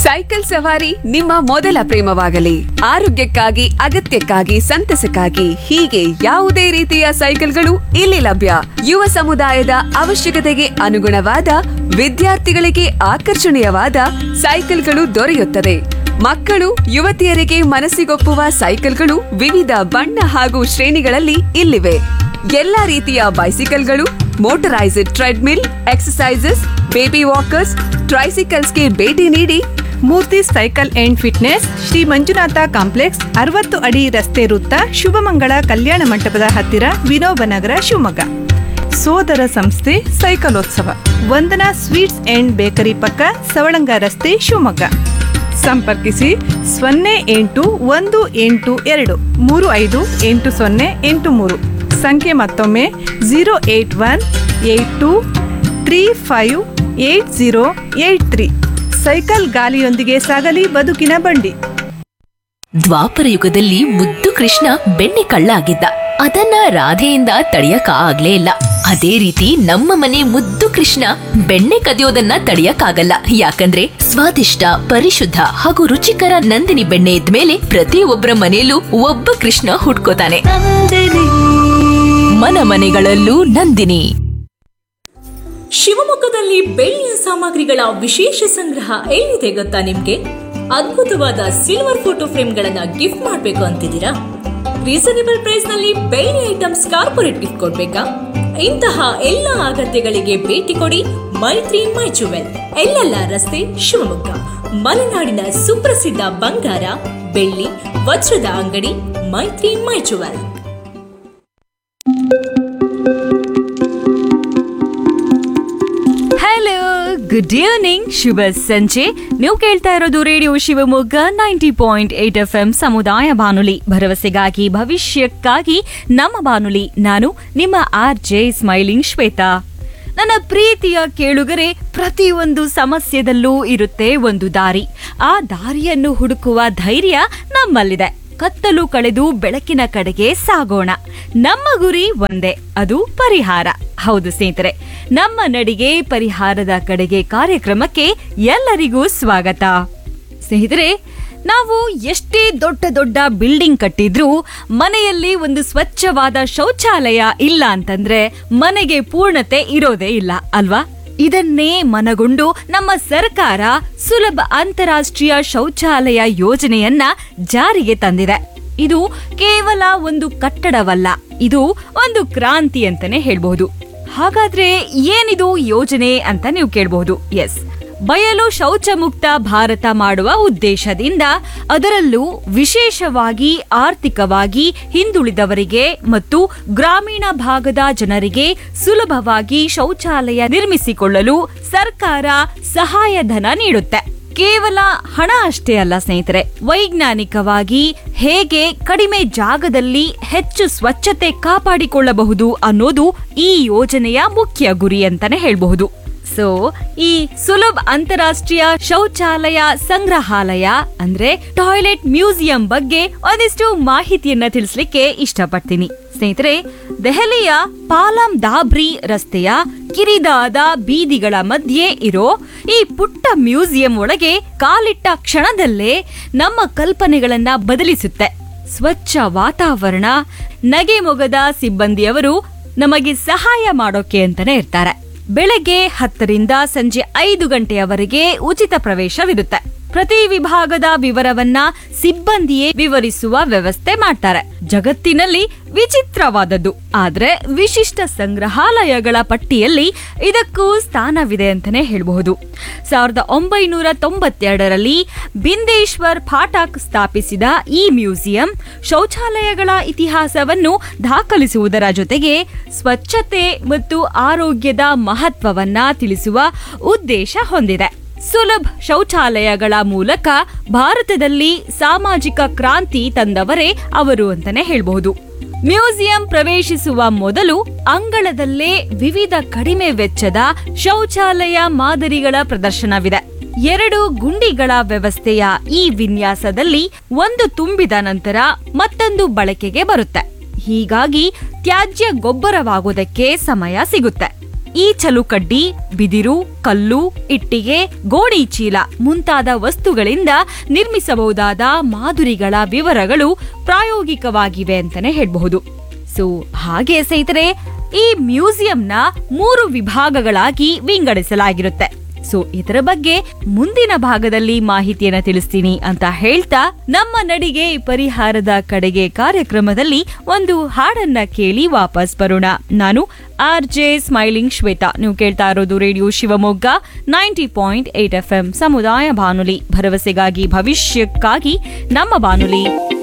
cycle ಸವಾರಿ ನಿಮ್ಮ ಮೊದಲ ಪ್ರೇಮವಾಗಲಿ ಆರೋಗ್ಯಕ್ಕಾಗಿ ಅಗತ್ಯಕ್ಕಾಗಿ ಸಂತಸಕ್ಕಾಗಿ ಹೀಗೆ ಯಾವುದೇ ರೀತಿಯ ಸೈಕಲ್ಗಳು ಇಲ್ಲಿ ಲಭ್ಯ ಯುವ ಸಮುದಾಯದ ಅವಶ್ಯಕತೆಗೆ ಅನುಗುಣವಾದ ವಿದ್ಯಾರ್ಥಿಗಳಿಗೆ ಆಕರ್ಷಣೀಯವಾದ ಸೈಕಲ್ಗಳು ದೊರೆಯುತ್ತದೆ ಮಕ್ಕಳು ಯುವತಿಯರಿಗೆ ಮನಸ್ಸಿಗೊಪ್ಪುವ ಸೈಕಲ್ಗಳು ವಿವಿಧ ಬಣ್ಣ ಹಾಗೂ ಶ್ರೇಣಿಗಳಲ್ಲಿ ಇಲ್ಲಿವೆ ಎಲ್ಲಾ ರೀತಿಯ ಬೈಸಿಕಲ್ಗಳು motorised treadmill exercises baby walkers ಟ್ರೈಸಿಕಲ್ಸ್ಗೆ ಭೇಟಿ ನೀಡಿ Murthy cycle and fitness Shri Manjunatha complex ಅರವತ್ತು ಅಡಿ ರಸ್ತೆ ವೃತ್ತ ಶುಭಮಂಗಳ ಕಲ್ಯಾಣ ಮಂಟಪದ ಹತ್ತಿರ ವಿನೋಬ ನಗರ ಶಿವಮೊಗ್ಗ ಸೋದರ ಸಂಸ್ಥೆ ಸೈಕಲೋತ್ಸವ ವಂದನಾ ಸ್ವೀಟ್ಸ್ ಅಂಡ್ ಬೇಕರಿ ಪಕ್ಕ ಸವಳಂಗ ರಸ್ತೆ ಶಿವಮೊಗ್ಗ ಸಂಪರ್ಕಿಸಿ ಸೊನ್ನೆ ಎಂಟು ಒಂದು ಎಂಟು ಎರಡು ಮೂರು ಐದು ಎಂಟು ಸೊನ್ನೆ ಎಂಟು ಮೂರು ಸಂಖ್ಯೆ ಮತ್ತೊಮ್ಮೆ zero eight one eight two three five eight zero eight three cycle ಗಾಲಿಯೊಂದಿಗೆ ಸಾಗಲಿ ಬದುಕಿನ ಬಂಡಿ ದ್ವಾಪರ ಯುಗದಲ್ಲಿ ಮುದ್ದು ಕೃಷ್ಣ ಬೆಣ್ಣೆ ಕಳ್ಳ ಆಗಿದ್ದ ಅದನ್ನ ರಾಧೆಯಿಂದ ತಡೆಯಕ ಆಗ್ಲೇ ಇಲ್ಲ ಅದೇ ರೀತಿ ನಮ್ಮ ಮನೆ ಮುದ್ದು ಕೃಷ್ಣ ಬೆಣ್ಣೆ ಕದಿಯೋದನ್ನ ತಡೆಯಕ್ಕಾಗಲ್ಲ ಯಾಕಂದ್ರೆ ಸ್ವಾದಿಷ್ಟ ಪರಿಶುದ್ಧ ಹಾಗೂ ರುಚಿಕರ ನಂದಿನಿ ಬೆಣ್ಣೆ ಇದ್ಮೇಲೆ ಪ್ರತಿಯೊಬ್ಬರ ಮನೆಯಲ್ಲೂ ಒಬ್ಬ ಕೃಷ್ಣ ಹುಟ್ಕೋತಾನೆ ಮನ ಮನೆಗಳಲ್ಲೂ ನಂದಿನಿ ಶಿವಮೊಗ್ಗದಲ್ಲಿ ಬೆಳ್ಳಿಯ ಸಾಮಗ್ರಿಗಳ ವಿಶೇಷ ಸಂಗ್ರಹ ಎಲ್ಲಿದೆ ಗೊತ್ತಾ ನಿಮ್ಗೆ ಅದ್ಭುತವಾದ ಸಿಲ್ವರ್ ಫೋಟೋ ಫ್ರೇಮ್ಗಳನ್ನ ಗಿಫ್ಟ್ ಮಾಡಬೇಕು ಅಂತಿದ್ದೀರಾ ರೀಸನೇಬಲ್ ಪ್ರೈಸ್ ನಲ್ಲಿ ಬೆಳ್ಳಿ ಐಟಮ್ಸ್ ಕಾರ್ಪೊರೇಟ್ ಗಿಫ್ಟ್ ಕೊಡ್ಬೇಕಾ ಇಂತಹ ಎಲ್ಲ ಅಗತ್ಯಗಳಿಗೆ ಭೇಟಿ ಕೊಡಿ ಮೈತ್ರಿ ಮೈ ಜುವೆಲ್ ಎಲ್ಲೆಲ್ಲ ರಸ್ತೆ ಶಿವಮೊಗ್ಗ ಮಲೆನಾಡಿನ ಸುಪ್ರಸಿದ್ಧ ಬಂಗಾರ ಬೆಳ್ಳಿ ವಜ್ರದ ಅಂಗಡಿ Maitri my jewel hello good evening ಶುಭ ಸಂಜೆ ನೀವು ಕೇಳ್ತಾ ಇರೋದು radio Shivamogga ninety point eight F M ಸಮುದಾಯ ಬಾನುಲಿ ಭರವಸೆಗಾಗಿ ಭವಿಷ್ಯಕ್ಕಾಗಿ ನಮ್ಮ ಬಾನುಲಿ ನಾನು ನಿಮ್ಮ ಆರ್ ಜೆ ಸ್ಮೈಲಿಂಗ್ ಶ್ವೇತಾ ನನ್ನ ಪ್ರೀತಿಯ ಕೇಳುಗರೆ ಪ್ರತಿಯೊಂದು ಸಮಸ್ಯೆದಲ್ಲೂ ಇರುತ್ತೆ ಒಂದು ದಾರಿ ಆ ದಾರಿಯನ್ನು ಹುಡುಕುವ ಧೈರ್ಯ ನಮ್ಮಲ್ಲಿದೆ ಕತ್ತಲು ಕಳೆದು ಬೆಳಕಿನ ಕಡೆಗೆ ಸಾಗೋಣ ನಮ್ಮ ಗುರಿ ಒಂದೇ ಅದು ಪರಿಹಾರ ಹೌದು ಸ್ನೇಹಿತರೆ ನಮ್ಮ ನಡಿಗೆ ಪರಿಹಾರದ ಕಡೆಗೆ ಕಾರ್ಯಕ್ರಮಕ್ಕೆ ಎಲ್ಲರಿಗೂ ಸ್ವಾಗತ ಸ್ನೇಹಿತರೆ ನಾವು ಎಷ್ಟೇ ದೊಡ್ಡ ದೊಡ್ಡ ಬಿಲ್ಡಿಂಗ್ ಕಟ್ಟಿದ್ರೂ ಮನೆಯಲ್ಲಿ ಒಂದು ಸ್ವಚ್ಛವಾದ ಶೌಚಾಲಯ ಇಲ್ಲ ಅಂತಂದ್ರೆ ಮನೆಗೆ ಪೂರ್ಣತೆ ಇರೋದೇ ಇಲ್ಲ ಅಲ್ವಾ ಇದನ್ನೇ ಮನಗೊಂಡು ನಮ್ಮ ಸರ್ಕಾರ ಸುಲಭ ಅಂತಾರಾಷ್ಟ್ರೀಯ ಶೌಚಾಲಯ ಯೋಜನೆಯನ್ನ ಜಾರಿಗೆ ತಂದಿದೆ ಇದು ಕೇವಲ ಒಂದು ಕಟ್ಟಡವಲ್ಲ ಇದು ಒಂದು ಕ್ರಾಂತಿ ಅಂತಾನೆ ಹೇಳ್ಬಹುದು ಹಾಗಾದ್ರೆ ಏನಿದು ಯೋಜನೆ ಅಂತ ನೀವು ಕೇಳಬಹುದು ಎಸ್ ಬಯಲು ಶೌಚ ಮುಕ್ತ ಭಾರತ ಮಾಡುವ ಉದ್ದೇಶದಿಂದ ಅದರಲ್ಲೂ ವಿಶೇಷವಾಗಿ ಆರ್ಥಿಕವಾಗಿ ಹಿಂದುಳಿದವರಿಗೆ ಮತ್ತು ಗ್ರಾಮೀಣ ಭಾಗದ ಜನರಿಗೆ ಸುಲಭವಾಗಿ ಶೌಚಾಲಯ ನಿರ್ಮಿಸಿಕೊಳ್ಳಲು ಸರ್ಕಾರ ಸಹಾಯಧನ ನೀಡುತ್ತೆ ಕೇವಲ ಹಣ ಅಷ್ಟೇ ಅಲ್ಲ ಸ್ನೇಹಿತರೆ ವೈಜ್ಞಾನಿಕವಾಗಿ ಹೇಗೆ ಕಡಿಮೆ ಜಾಗದಲ್ಲಿ ಹೆಚ್ಚು ಸ್ವಚ್ಛತೆ ಕಾಪಾಡಿಕೊಳ್ಳಬಹುದು ಅನ್ನೋದು ಈ ಯೋಜನೆಯ ಮುಖ್ಯ ಗುರಿ ಅಂತಾನೆ ಹೇಳ್ಬಹುದು ಸೊ ಈ ಸುಲಭ್ ಅಂತಾರಾಷ್ಟ್ರೀಯ ಶೌಚಾಲಯ ಸಂಗ್ರಹಾಲಯ ಅಂದ್ರೆ ಟಾಯ್ಲೆಟ್ ಮ್ಯೂಸಿಯಂ ಬಗ್ಗೆ ಒಂದಿಷ್ಟು ಮಾಹಿತಿಯನ್ನ ತಿಳಿಸ್ಲಿಕ್ಕೆ ಇಷ್ಟಪಡ್ತೀನಿ ಸ್ನೇಹಿತರೆ ದೆಹಲಿಯ ಪಾಲಂ ದಾಬ್ರಿ ರಸ್ತೆಯ ಕಿರಿದಾದ ಬೀದಿಗಳ ಮಧ್ಯೆ ಇರೋ ಈ ಪುಟ್ಟ ಮ್ಯೂಸಿಯಂ ಒಳಗೆ ಕಾಲಿಟ್ಟ ಕ್ಷಣದಲ್ಲೇ ನಮ್ಮ ಕಲ್ಪನೆಗಳನ್ನ ಬದಲಿಸುತ್ತೆ ಸ್ವಚ್ಛ ವಾತಾವರಣ ನಗೆ ಮೊಗದ ಸಿಬ್ಬಂದಿಯವರು ನಮಗೆ ಸಹಾಯ ಮಾಡೋಕೆ ಅಂತಾನೆ ಇರ್ತಾರೆ ಬೆಳಗ್ಗೆ ಹತ್ತರಿಂದ ಸಂಜೆ ಐದು ಗಂಟೆಯವರೆಗೆ ಉಚಿತ ಪ್ರವೇಶವಿರುತ್ತೆ ಪ್ರತಿ ವಿಭಾಗದ ವಿವರವನ್ನ ಸಿಬ್ಬಂದಿಯೇ ವಿವರಿಸುವ ವ್ಯವಸ್ಥೆ ಮಾಡ್ತಾರೆ ಜಗತ್ತಿನಲ್ಲಿ ವಿಚಿತ್ರವಾದದ್ದು ಆದ್ರೆ ವಿಶಿಷ್ಟ ಸಂಗ್ರಹಾಲಯಗಳ ಪಟ್ಟಿಯಲ್ಲಿ ಇದಕ್ಕೂ ಸ್ಥಾನವಿದೆ ಅಂತಾನೆ ಹೇಳಬಹುದು ಸಾವಿರದ ಒಂಬೈನೂರ ತೊಂಬತ್ತೆರಡರಲ್ಲಿ ಬಿಂದೇಶ್ವರ್ ಫಾಟಾಕ್ ಸ್ಥಾಪಿಸಿದ ಈ ಮ್ಯೂಸಿಯಂ ಶೌಚಾಲಯಗಳ ಇತಿಹಾಸವನ್ನು ದಾಖಲಿಸುವುದರ ಜೊತೆಗೆ ಸ್ವಚ್ಛತೆ ಮತ್ತು ಆರೋಗ್ಯದ ಮಹತ್ವವನ್ನ ತಿಳಿಸುವ ಉದ್ದೇಶ ಹೊಂದಿದೆ ಸುಲಭ್ ಶೌಚಾಲಯಗಳ ಮೂಲಕ ಭಾರತದಲ್ಲಿ ಸಾಮಾಜಿಕ ಕ್ರಾಂತಿ ತಂದವರೇ ಅವರು ಅಂತಾನೆ ಹೇಳ್ಬಹುದು ಮ್ಯೂಸಿಯಂ ಪ್ರವೇಶಿಸುವ ಮೊದಲು ಅಂಗಳದಲ್ಲೇ ವಿವಿಧ ಕಡಿಮೆ ವೆಚ್ಚದ ಶೌಚಾಲಯ ಮಾದರಿಗಳ ಪ್ರದರ್ಶನವಿದೆ ಎರಡು ಗುಂಡಿಗಳ ವ್ಯವಸ್ಥೆಯ ಈ ವಿನ್ಯಾಸದಲ್ಲಿ ಒಂದು ತುಂಬಿದ ನಂತರ ಮತ್ತೊಂದು ಬಳಕೆಗೆ ಬರುತ್ತೆ ಹೀಗಾಗಿ ತ್ಯಾಜ್ಯ ಗೊಬ್ಬರವಾಗೋದಕ್ಕೆ ಸಮಯ ಸಿಗುತ್ತೆ ಈ ಚಲುಕಡ್ಡಿ ಬಿದಿರು ಕಲ್ಲು ಇಟ್ಟಿಗೆ ಗೋಣಿ ಚೀಲ ಮುಂತಾದ ವಸ್ತುಗಳಿಂದ ನಿರ್ಮಿಸಬಹುದಾದ ಮಾಧುರಿಗಳ ವಿವರಗಳು ಪ್ರಾಯೋಗಿಕವಾಗಿವೆ ಅಂತಾನೆ ಹೇಳ್ಬಹುದು ಸೊ ಹಾಗೆ ಸ್ನೇಹಿತರೆ ಈ ಮ್ಯೂಸಿಯಂನ ಮೂರು ವಿಭಾಗಗಳಾಗಿ ವಿಂಗಡಿಸಲಾಗಿರುತ್ತೆ ಸೊ ಇದರ ಬಗ್ಗೆ ಮುಂದಿನ ಭಾಗದಲ್ಲಿ ಮಾಹಿತಿಯನ್ನ ತಿಳಿಸ್ತೀನಿ ಅಂತ ಹೇಳ್ತಾ ನಮ್ಮ ನಡಿಗೆ ಪರಿಹಾರದ ಕಡೆಗೆ ಕಾರ್ಯಕ್ರಮದಲ್ಲಿ ಒಂದು ಹಾಡನ್ನ ಕೇಳಿ ವಾಪಸ್ ಬರೋಣ ನಾನು ಆರ್ ಜೆ ಸ್ಮೈಲಿಂಗ್ ಶ್ವೇತಾ ನೀವು ಕೇಳ್ತಾ ಇರೋದು radio Shivamogga ninety point eight F M ಸಮುದಾಯ ಬಾನುಲಿ ಭರವಸೆಗಾಗಿ ಭವಿಷ್ಯಕ್ಕಾಗಿ ನಮ್ಮ ಬಾನುಲಿ